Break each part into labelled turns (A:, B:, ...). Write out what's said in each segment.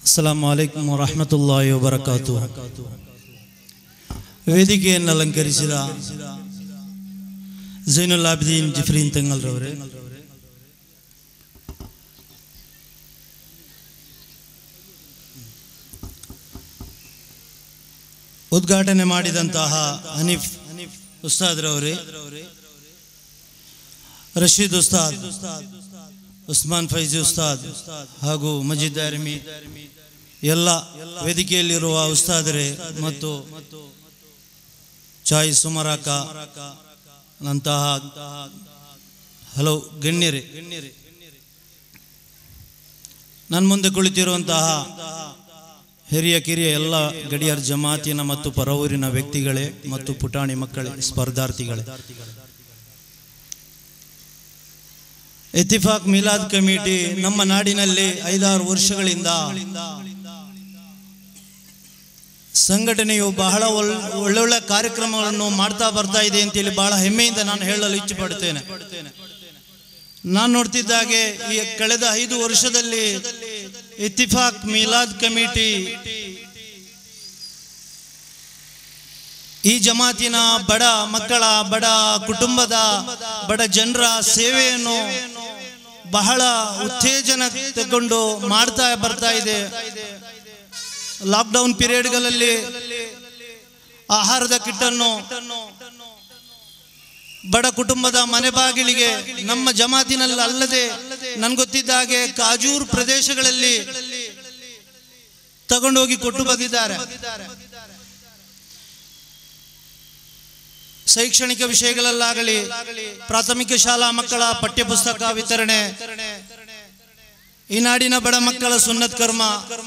A: ಅಸ್ಸಲಾಂ ವಲೈಕುಮ್ ವರಹಮತುಲ್ಲಾಹಿ ವಬರಕಾತು ವೇದಿಕೆಯನ್ನು ಅಲಂಕರಿಸಿದ ಜೈನುಲ್ ಆಬಿದೀನ್ ಜಿಫ್ರೀನ್ ತಂಗಲ್ರವರೇ ಉದ್ಘಾಟನೆ ಮಾಡಿದಂತಹ ಹನೀಫ್ ಉಸ್ತಾದ್ರವರೇ ರಶೀದ್ ಉಸ್ತಾದ್ ಉಸ್ಮಾನ್ ಫೈಜಿ ಉಸ್ತಾದ್ ಹಾಗೂ ಮಜೀದ್ ದಾರಿಮಿ ಎಲ್ಲ ವೇದಿಕೆಯಲ್ಲಿರುವ ಉಸ್ತಾದರೇ ಮತ್ತು ಚಾಯ್ ಸುಮರಾಕ ನಂತಹ ಹಲವು ಗಣ್ಯರೇ ನನ್ನ ಮುಂದೆ ಕುಳಿತಿರುವಂತಹ ಹಿರಿಯ ಕಿರಿಯ ಎಲ್ಲ ಗಡಿಯಾರ್ ಜಮಾತಿನ ಮತ್ತು ಪರವೂರಿನ ವ್ಯಕ್ತಿಗಳೇ ಮತ್ತು ಪುಟಾಣಿ ಮಕ್ಕಳೇ ಸ್ಪರ್ಧಾರ್ಥಿಗಳೇ ಇತಿಫಾಕ್ ಮಿಲಾದ್ ಕಮಿಟಿ ನಮ್ಮ ನಾಡಿನಲ್ಲಿ ಐದಾರು ವರ್ಷಗಳಿಂದ ಸಂಘಟನೆಯು ಬಹಳ ಒಳ್- ಒಳ್ಳೊಳ್ಳೆ ಕಾರ್ಯಕ್ರಮಗಳನ್ನು ಮಾಡ್ತಾ ಬರ್ತಾ ಇದೆ ಅಂತೇಳಿ ಬಹಳ ಹೆಮ್ಮೆಯಿಂದ ನಾನು ಹೇಳಲು ಇಚ್ಛೆ ಪಡ್ತೇನೆ ನಾನು ನೋಡ್ತಿದ್ದಾಗೆ ಈ ಕಳೆದ ಐದು ವರ್ಷದಲ್ಲಿ ಇತಿಫಾಕ್ ಮಿಲಾದ್ ಕಮಿಟಿ ಈ ಜಮಾತಿನ ಬಡ ಮಕ್ಕಳ ಬಡ ಕುಟುಂಬದ ಬಡ ಜನರ ಸೇವೆಯನ್ನು ಬಹಳ ಉತ್ತೇಜನ ತಗೊಂಡು ಮಾಡ್ತಾ ಬರ್ತಾ ಇದೆ ಲಾಕ್ಡೌನ್ ಪೀರಿಯಡ್ಗಳಲ್ಲಿ ಆಹಾರದ ಕಿಟ್ಟನ್ನು ಬಡ ಕುಟುಂಬದ ಮನೆ ಬಾಗಿಲಿಗೆ ನಮ್ಮ ಜಮಾತಿನಲ್ಲಿ ಅಲ್ಲದೆ ನನ್ಗೊತ್ತಿದ್ದ ಹಾಗೆ ಕಾಜೂರ್ ಪ್ರದೇಶಗಳಲ್ಲಿ ತಗೊಂಡೋಗಿ ಕೊಟ್ಟು ಬಂದಿದ್ದಾರೆ ಶೈಕ್ಷಣಿಕ ವಿಷಯಗಳಲ್ಲಾಗಲಿ ಪ್ರಾಥಮಿಕ ಶಾಲಾ ಮಕ್ಕಳ ಪಠ್ಯಪುಸ್ತಕ ವಿತರಣೆ ಈ ನಾಡಿನ ಬಡ ಮಕ್ಕಳ ಸುನ್ನತ್ ಕರ್ಮ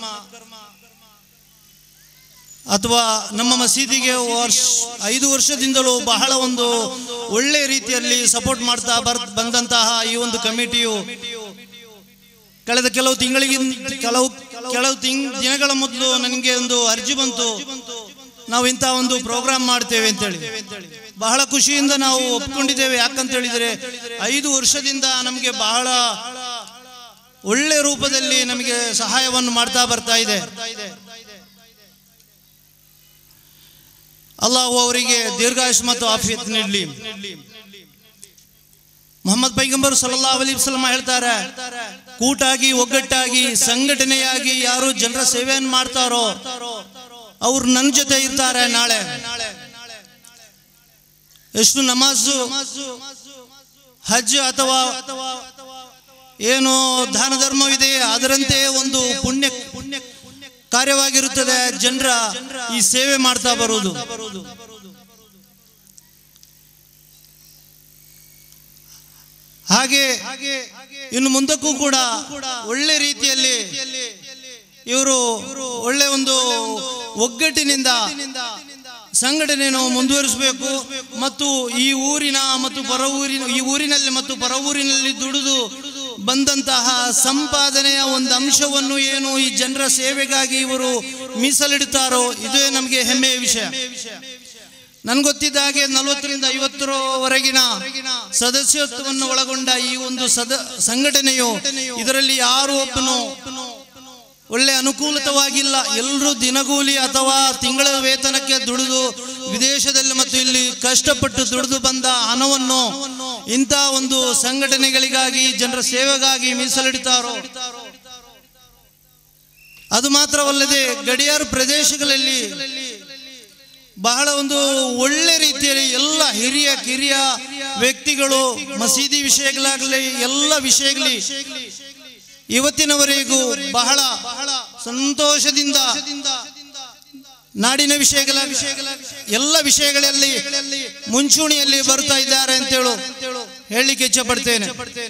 A: ಅಥವಾ ನಮ್ಮ ಮಸೀದಿಗೆ ವರ್ಷ ಐದು ವರ್ಷದಿಂದಲೂ ಬಹಳ ಒಂದು ಒಳ್ಳೆ ರೀತಿಯಲ್ಲಿ ಸಪೋರ್ಟ್ ಮಾಡ್ತಾ ಬರ್ ಬಂದಂತಹ ಈ ಒಂದು ಕಮಿಟಿಯು ಕಳೆದ ಕೆಲವು ತಿಂಗಳಿಗಿಂತ ಕೆಲವು ಕೆಲವು ತಿಂಗ್ ದಿನಗಳ ಮೊದಲು ನನಗೆ ಒಂದು ಅರ್ಜಿ ಬಂತು ನಾವು ಇಂಥ ಒಂದು ಪ್ರೋಗ್ರಾಮ್ ಮಾಡ್ತೇವೆ ಅಂತೇಳಿ ಬಹಳ ಖುಷಿಯಿಂದ ನಾವು ಒಪ್ಕೊಂಡಿದ್ದೇವೆ ಯಾಕಂತ ಹೇಳಿದ್ರೆ ಐದು ವರ್ಷದಿಂದ ನಮಗೆ ಬಹಳ ಒಳ್ಳೆ ರೂಪದಲ್ಲಿ ನಮಗೆ ಸಹಾಯವನ್ನು ಮಾಡ್ತಾ ಬರ್ತಾ ಇದೆ ಅಲ್ಲಾಹು ಅವರಿಗೆ ದೀರ್ಘಾಯುಷ್ ಮತ್ತು ಆಫಿಯತ್ ನೀಡಲಿ ಮೊಹಮ್ಮದ್ ಪೈಗಂಬರ್ ಸಲ್ಲಾ ಅಲಿ ವಸಲ್ಲಂ ಹೇಳ್ತಾರೆ ಕೂಟಾಗಿ ಒಗ್ಗಟ್ಟಾಗಿ ಸಂಘಟನೆಯಾಗಿ ಯಾರು ಜನರ ಸೇವೆಯನ್ನು ಮಾಡ್ತಾರೋ ಅವ್ರು ನನ್ನ ಜೊತೆ ಇರ್ತಾರೆ ನಾಳೆ ಎಷ್ಟು ನಮಾಜು ಹಜ್ ಅಥವಾ ಏನು ದಾನ ಧರ್ಮವಿದೆ ಅದರಂತೆ ಒಂದು ಪುಣ್ಯ ಪುಣ್ಯ ಕಾರ್ಯವಾಗಿರುತ್ತದೆ ಜನರ ಈ ಸೇವೆ ಮಾಡ್ತಾ ಬರುವುದು ಹಾಗೆ ಇನ್ನು ಮುಂದಕ್ಕೂ ಕೂಡ ಒಳ್ಳೆ ರೀತಿಯಲ್ಲಿ ಇವರು ಒಳ್ಳೆ ಒಂದು ಒಗ್ಗಟ್ಟಿನಿಂದ ಸಂಘಟನೆಯನ್ನು ಮುಂದುವರಿಸಬೇಕು ಮತ್ತು ಈ ಊರಿನ ಮತ್ತು ಪರ ಊರಿನ ಈ ಊರಿನಲ್ಲಿ ಮತ್ತು ಪರ ಊರಿನಲ್ಲಿ ದುಡಿದು ಬಂದಂತಹ ಸಂಪಾದನೆಯ ಒಂದು ಅಂಶವನ್ನು ಏನು ಈ ಜನರ ಸೇವೆಗಾಗಿ ಇವರು ಮೀಸಲಿಡುತ್ತಾರೋ ಇದೇ ನಮಗೆ ಹೆಮ್ಮೆಯ ವಿಷಯ ನನ್ಗೊತ್ತಿದ್ದ ಹಾಗೆ ನಲವತ್ತರಿಂದ ಐವತ್ತರವರೆಗಿನ ಸದಸ್ಯತ್ವವನ್ನು ಒಳಗೊಂಡ ಈ ಒಂದು ಸದ ಸಂಘಟನೆಯು ಇದರಲ್ಲಿ ಯಾರು ಒಬ್ಬನು ಒಳ್ಳೆ ಅನುಕೂಲತವಾಗಿಲ್ಲ ಎಲ್ಲರೂ ದಿನಗೂಲಿ ಅಥವಾ ತಿಂಗಳ ವೇತನಕ್ಕೆ ದುಡಿದು ವಿದೇಶದಲ್ಲಿ ಮತ್ತು ಇಲ್ಲಿ ಕಷ್ಟಪಟ್ಟು ದುಡಿದು ಬಂದ ಹಣವನ್ನು ಇಂಥ ಒಂದು ಸಂಘಟನೆಗಳಿಗಾಗಿ ಜನರ ಸೇವೆಗಾಗಿ ಮೀಸಲಿಡ್ತಾರೋ ಅದು ಮಾತ್ರವಲ್ಲದೆ ಗಡಿಯಾರು ಪ್ರದೇಶಗಳಲ್ಲಿ ಬಹಳ ಒಂದು ಒಳ್ಳೆ ರೀತಿಯಲ್ಲಿ ಎಲ್ಲ ಹಿರಿಯ ಕಿರಿಯ ವ್ಯಕ್ತಿಗಳು ಮಸೀದಿ ವಿಷಯಗಳಾಗಲಿ ಎಲ್ಲ ವಿಷಯಗಲಿ ಇವತ್ತಿನವರೆಗೂ ಬಹಳ ಸಂತೋಷದಿಂದ ನಾಡಿನ ವಿಷಯಗಳ ಎಲ್ಲ ವಿಷಯಗಳಲ್ಲಿ ಮುಂಚೂಣಿಯಲ್ಲಿ ಬರ್ತಾ ಇದ್ದಾರೆ ಅಂತೇಳು ಹೇಳಲಿಕ್ಕೆ ಇಚ್ಛೆ ಪಡ್ತೇನೆ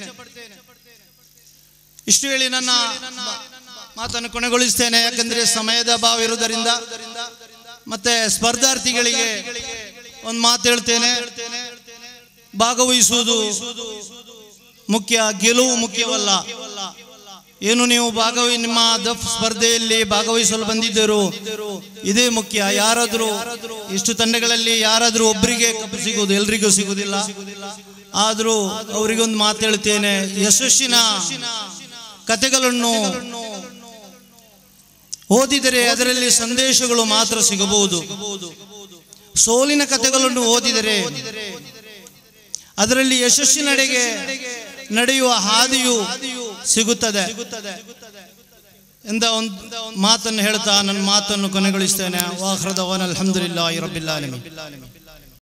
A: ಇಷ್ಟು ಹೇಳಿ ನನ್ನ ಮಾತನ್ನು ಕೊನೆಗೊಳಿಸ್ತೇನೆ ಯಾಕಂದ್ರೆ ಸಮಯದ ಅಭಾವ ಇರುವುದರಿಂದ ಮತ್ತೆ ಸ್ಪರ್ಧಾರ್ಥಿಗಳಿಗೆ ಒಂದು ಮಾತು ಹೇಳ್ತೇನೆ ಭಾಗವಹಿಸುವುದು ಮುಖ್ಯ ಗೆಲುವು ಮುಖ್ಯವಲ್ಲ ಏನು ನೀವು ಭಾಗವಹಿ ನಿಮ್ಮ ದಫ್ ಸ್ಪರ್ಧೆಯಲ್ಲಿ ಭಾಗವಹಿಸಲು ಬಂದಿದ್ದರು ಇದೇ ಮುಖ್ಯ ಯಾರಾದರೂ ಇಷ್ಟು ತಂಡಗಳಲ್ಲಿ ಯಾರಾದರೂ ಒಬ್ಬರಿಗೆ ಕಪ್ಪು ಸಿಗುವುದು ಎಲ್ರಿಗೂ ಸಿಗುವುದಿಲ್ಲ ಆದರೂ ಅವರಿಗೊಂದು ಮಾತು ಹೇಳ್ತೇನೆ ಯಶಸ್ಸಿನ ಕತೆಗಳನ್ನು ಓದಿದರೆ ಅದರಲ್ಲಿ ಸಂದೇಶಗಳು ಮಾತ್ರ ಸಿಗಬಹುದು ಸೋಲಿನ ಕಥೆಗಳನ್ನು ಓದಿದರೆ ಅದರಲ್ಲಿ ಯಶಸ್ಸಿನಡೆಗೆ ನಡೆಯುವ ಹಾದಿಯು ಸಿಗುತ್ತದೆ ಎಂದ ಒಂದು ಮಾತನ್ನು ಹೇಳ್ತಾ ನನ್ನ ಮಾತನ್ನು ಕೊನೆಗೊಳಿಸ್ತೇನೆ ವಾಹ್ರದವನ್ ಅಲ್ಹಮ್ದುಲಿಲ್ಲಾಹಿ ರಬ್ಬಿಲ್ ಆಲಮೀನ್